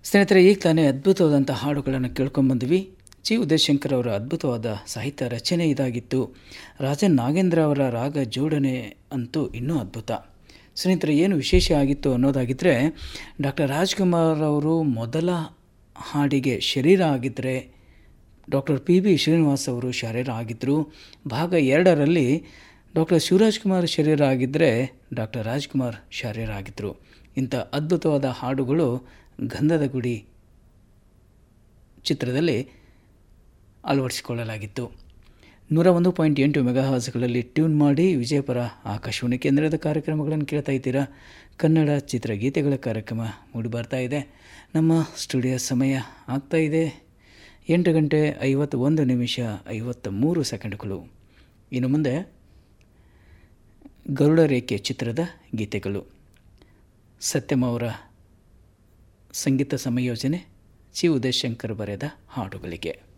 ಸ್ನೇಹಿತರೆ ಈಗ ತಾನೇ ಅದ್ಭುತವಾದಂಥ ಹಾಡುಗಳನ್ನು ಕೇಳ್ಕೊಂಬಂದ್ವಿ ಜಿ ಉದಯಶಂಕರ್ ಅವರ ಅದ್ಭುತವಾದ ಸಾಹಿತ್ಯ ರಚನೆ ಇದಾಗಿತ್ತು ರಾಜನ್ ನಾಗೇಂದ್ರ ಅವರ ರಾಗ ಜೋಡಣೆ ಅಂತೂ ಇನ್ನೂ ಅದ್ಭುತ ಸ್ನೇಹಿತರೆ ಏನು ವಿಶೇಷ ಆಗಿತ್ತು ಅನ್ನೋದಾಗಿದ್ದರೆ ಡಾಕ್ಟರ್ ರಾಜ್ಕುಮಾರ್ ಅವರು ಮೊದಲ ಹಾಡಿಗೆ ಶರೀರ ಆಗಿದ್ದರೆ ಡಾಕ್ಟರ್ ಪಿ ಬಿ ಶ್ರೀನಿವಾಸ್ ಅವರು ಶರೀರ ಆಗಿದ್ದರು ಭಾಗ ಎರಡರಲ್ಲಿ ಡಾಕ್ಟರ್ ಶಿವರಾಜ್ ಕುಮಾರ್ ಶರೀರ ಆಗಿದ್ದರೆ ಡಾಕ್ಟರ್ ರಾಜ್ಕುಮಾರ್ ಶರೀರ ಆಗಿದ್ದರು ಇಂಥ ಅದ್ಭುತವಾದ ಹಾಡುಗಳು ಗಂಧದ ಗುಡಿ ಚಿತ್ರದಲ್ಲಿ ಅಳವಡಿಸಿಕೊಳ್ಳಲಾಗಿತ್ತು ನೂರ ಒಂದು ಪಾಯಿಂಟ್ ಎಂಟು ಮೆಗಾಹಾಸ್ಗಳಲ್ಲಿ ಟ್ಯೂನ್ ಮಾಡಿ ವಿಜಯಪುರ ಆಕಾಶವಾಣಿ ಕೇಂದ್ರದ ಕಾರ್ಯಕ್ರಮಗಳನ್ನು ಕೇಳ್ತಾ ಇದ್ದೀರಾ ಕನ್ನಡ ಚಿತ್ರಗೀತೆಗಳ ಕಾರ್ಯಕ್ರಮ ಮೂಡಿ ಬರ್ತಾ ಇದೆ ನಮ್ಮ ಸ್ಟುಡಿಯೋ ಸಮಯ ಆಗ್ತಾ ಇದೆ ಎಂಟು ಗಂಟೆ ಐವತ್ತು ಒಂದು ನಿಮಿಷ ಐವತ್ತ ಮೂರು ಸೆಕೆಂಡ್ಗಳು ಇನ್ನು ಮುಂದೆ ಗರುಡ ರೇಖೆ ಚಿತ್ರದ ಗೀತೆಗಳು ಸತ್ಯಂ ಅವರ ಸಂಗೀತ ಸಂಯೋಜನೆ ಚಿ ಉದಯಶಂಕರ್ ಬರೆದ ಹಾಡುಗಳಿಗೆ